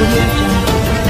audio jungle.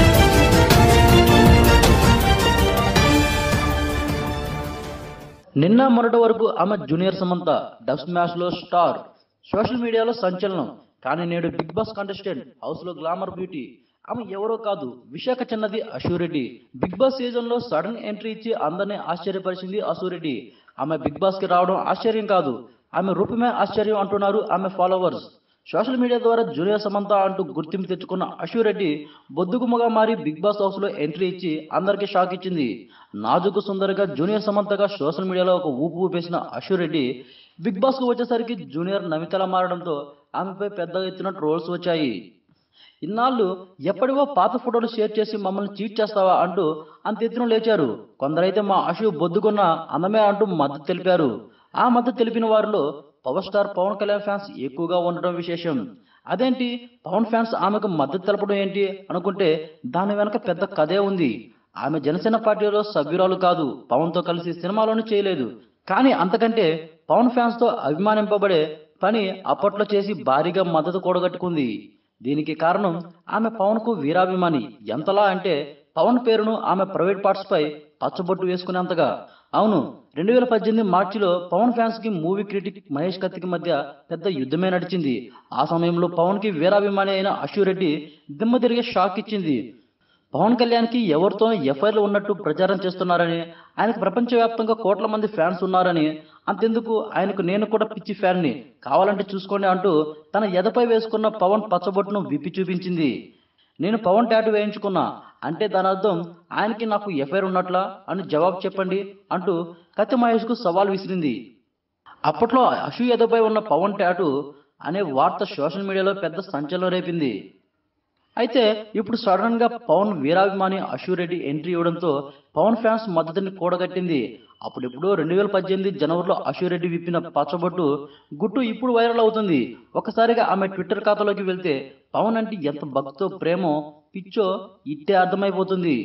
నిన్న మొన్నటి వరకు ఆమె జూనియర్ సమంత డబ్ స్మాష్ లో స్టార్ సోషల్ మీడియాలో సంచలనం కానీ నేడు బిగ్ బాస్ కంటెస్టెంట్ హౌస్ లో గ్లామర్ బ్యూటీ ఆమె ఎవరో కాదు విశాఖ చిన్నది అశూరెడ్డి బిగ్ బాస్ సీజన్ లో సడన్ ఎంట్రీ ఇచ్చి అందరినీ ఆశ్చర్యపరిచింది అశూరెడ్డి ఆమె బిగ్ బాస్ కి రావడం ఆశ్చర్యం కాదు ఆమె రూపమే ఆశ్చర్యం అంటున్నారు ఆమె ఫాలోవర్స్ సోషల్ మీడియా ద్వారా జూనియర్ సమంత అంటూ గుర్తింపు తెచ్చుకున్న అశూరెడ్డి బొద్దుగుమ్మగా మారి బిగ్ బాస్ హౌస్ లో ఎంట్రీ ఇచ్చి అందరికీ షాక్ ఇచ్చింది నాజుకు సుందరిగా జూనియర్ సమంతగా సోషల్ మీడియాలో ఒక ఊపు ఊపేసిన అశూరెడ్డి బిగ్ బాస్ కు వచ్చేసరికి జూనియర్ నమితలా మారడంతో ఆమెపై పెద్ద ఎత్తున ట్రోల్స్ వచ్చాయి ఇన్నాళ్ళు ఎప్పటివో పాత ఫోటోలు షేర్ చేసి మమ్మల్ని చీట్ చేస్తావా అంటూ అంత ఎత్తున లేచారు కొందరైతే మా అశు బొద్దుకున్న అందమే అంటూ మద్దతు తెలిపారు ఆ మద్దతు తెలిపిన వారిలో power star Pawan Kalyan fans ఎక్కువగా ఉండడం విశేషం అదేంటి పవన్ ఫ్యాన్స్ ఆమెకు మద్దతు తెలపడం ఏంటి అనుకుంటే దాని వెనక పెద్ద కథే ఉంది ఆమె జనసేన పార్టీలో సభ్యురాలు కాదు పవన్ తో కలిసి సినిమాలోనూ చేయలేదు కానీ అంతకంటే పవన్ ఫ్యాన్స్ తో అభిమానింపబడే పని అప్పట్లో చేసి భారీగా మద్దతు కూడగట్టుకుంది దీనికి కారణం ఆమె పవన్ కు వీరాభిమాని ఎంతలా అంటే పవన్ పేరును ఆమె ప్రైవేట్ పార్ట్స్ పై పచ్చబొట్టు వేసుకునేంతగా అవును రెండు వేల పద్దెనిమిది మార్చిలో పవన్ ఫ్యాన్స్ కి మూవీ క్రిటిక్ మహేష్ కత్తికి మధ్య పెద్ద యుద్ధమే నడిచింది ఆ సమయంలో పవన్ కి వీరాభిమాని అయిన అశూరెడ్డి దిమ్మ తిరిగే షాక్ ఇచ్చింది పవన్ కళ్యాణ్ కి ఎవరితో ఎఫ్ఐఆర్లు ఉన్నట్టు ప్రచారం చేస్తున్నారని ఆయనకు ప్రపంచవ్యాప్తంగా కోట్ల మంది ఫ్యాన్స్ ఉన్నారని అంతెందుకు ఆయనకు నేను కూడా పిచ్చి ఫ్యాన్ని కావాలంటే చూసుకోండి అంటూ తన ఎదపై వేసుకున్న పవన్ పచ్చబొట్టును విప్పి చూపించింది నేను పవన్ టాటూ వేయించుకున్నా అంటే దాని అర్థం ఆయనకి నాకు ఎఫ్ఐఆర్ ఉన్నట్లా అని జవాబు చెప్పండి అంటూ కత్తి మహేష్ కు సవాల్ విసిరింది అప్పట్లో అసూయతపై ఉన్న పవన్ టాటూ అనే వార్త సోషల్ మీడియాలో పెద్ద సంచలనం రేపింది అయితే ఇప్పుడు సడన్ గా పవన్ వీరాభిమాని అశూరెడ్డి ఎంట్రీ ఇవ్వడంతో పవన్ ఫ్యాన్స్ మద్దతుని కూడగట్టింది అప్పుడెప్పుడు రెండు వేల పద్దెనిమిది జనవరిలో అశూరెడ్డి విప్పిన పచ్చబొట్టు గుట్టు ఇప్పుడు వైరల్ అవుతుంది ఒకసారిగా ఆమె ట్విట్టర్ ఖాతాలోకి వెళ్తే పవన్ అంటే ఎంత భక్తో ప్రేమో పిచ్చో ఇట్టే అర్థమైపోతుంది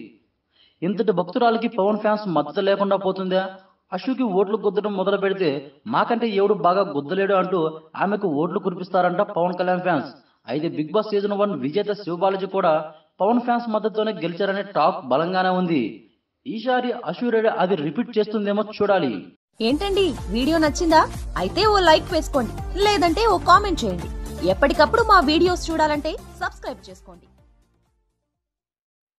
ఇంతటి భక్తురాలకి పవన్ ఫ్యాన్స్ మద్దతు లేకుండా పోతుందా అశుకి ఓట్లు గుద్దడం మొదలు పెడితే మాకంటే ఎవడు బాగా గుద్దలేడు అంటూ ఆమెకు ఓట్లు కురిపిస్తారంట పవన్ కళ్యాణ్ ఫ్యాన్స్ అయితే బిగ్ బాస్ సీజన్ వన్ విజేత శివబాలాజీ కూడా పవన్ ఫ్యాన్స్ మద్దతుతోనే గెలిచారనే టాక్ బలంగానే ఉంది ఈసారి అశూరెడ్డి అది రిపీట్ చేస్తుందేమో చూడాలి ఏంటండి వీడియో నచ్చిందా అయితే ఓ లైక్ వేసుకోండి లేదంటే ఓ కామెంట్ చేయండి ఎప్పటికప్పుడు మా వీడియోస్ చూడాలంటే సబ్స్క్రైబ్ చేసుకోండి